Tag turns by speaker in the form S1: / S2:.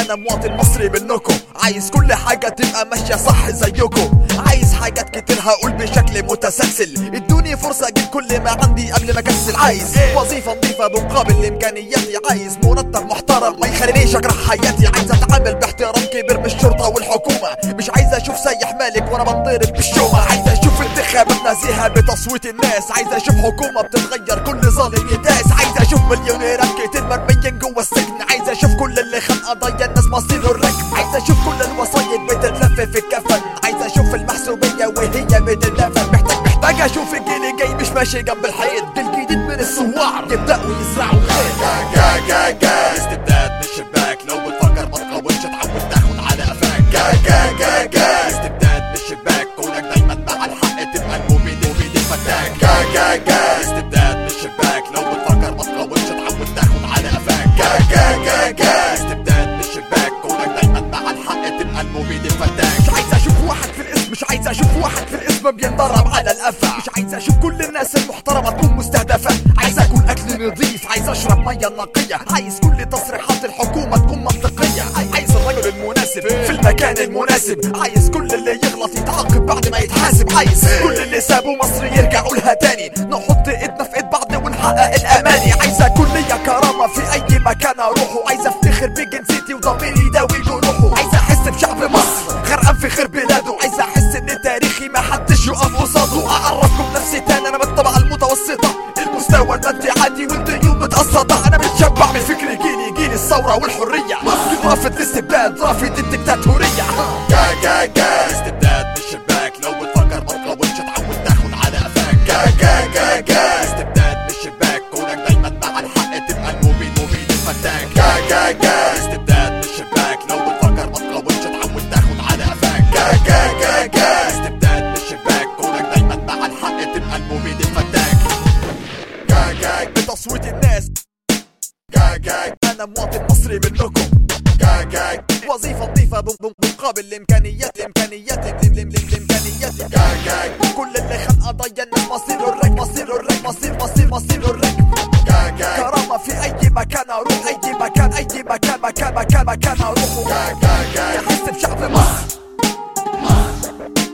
S1: انا مواطن مصري منكم عايز كل حاجة تبقى ماشية صح زيكم عايز حاجات كتير هقول بشكل متسلسل ادوني فرصة اجيب كل ما عندي قبل ما اكسل عايز وظيفة نظيفة مقابل امكانياتي عايز مرتب محترم ما يخلينيش اجرح حياتي عايز اتعامل باحترام كبير بالشرطة والحكومة مش عايز اشوف سيح مالك وانا بنضرب بالشومة عايز اشوف انتخابات نزيهة بتصويت الناس عايز اشوف حكومة بتتغير كل ظالم يداس عايز اشوف مليونيرات كتير مرميين جوا السجن عايز اشوف كل اللي خان قضايا الناس مصيره الركب عايز اشوف كل الوصايد بتتلف في الكفن عايز اشوف المحسوبية وهي بتتدفن محتاج محتاج اشوف الجيل الجاي مش ماشي جنب الحيط جيل جديد من الثوار يبدأوا يزرعوا خير جا جا جا استبداد من الشباك لو بتفكر ما تقاومش تعود تاخد على قفاك جا جا جا جا استبداد من الشباك كونك دايما مع الحق تبقى المبيد مبيد الفتاك جا جا جا استبداد من الشباك لو بتفكر ما تقاومش تعود تاخد على قفاك جا جا جا جا استبداد من الشباك كونك دايما مع الحق تبقى المبيد الفتاك مش عايز اشوف واحد في الاسم مش عايز اشوف واحد في الاسم بينضرب على القفا مش عايز اشوف كل الناس المحترمه تكون مستهدفه عايز اكل اكل نظيف عايز اشرب ميه نقيه عايز كل تصريحات الحكومه تكون منطقيه عايز الرجل المناسب في المكان المناسب عايز كل اللي يغلط يتعاقب بعد ما يتحاسب عايز كل اللي سابوا مصر يرجعوا لها تاني نحط ايدنا في ايد بعض ونحقق الاماني عايز اكون ليا كرامه في اي مكان اروحه عايز افتخر بجنسيتي وضميري يداوي جروحه عايز احس بشعب مصر غرقان في خير بلاده عايز احس ان تاريخي ما حدش يقف قصاده اعرفكم نفسي تاني انا من الطبقه المتوسطه المستوى المادي عادي والديون متقسطه انا متشبع من فكر جيلي جيل الثوره والحريه رافض الاستبداد رافض الدكتاتوريه جا جا جا استبداد من الشباك لو بتفكر ما تقاومش تعود تاخد على قفاك جا جا جا جا استبداد من الشباك كونك دايما مع الحق تبقى المبيد مبيد الفتاك جا جا جا استبداد من الشباك لو بتفكر ما تقاومش تعود تاخد على قفاك جا جا جا جا استبداد من الشباك كونك دايما مع الحق تبقى المبيد الفتاك جا جا بتصويت الناس جا جا انا مواطن مصري منكم جا جا وظيفة نظيفة بم- بم- مقابل امكانيات امكانيات لم- لم- لم- امكانياتي جا جا كل اللي خان قضايا الناس مصير الرك مصير الرك مصير مصير مصير الرك جا جا كرامة في اي مكان اروح اي مكان اي مكان مكان مكان مكان اروح جا جا جا احس بشعب مصر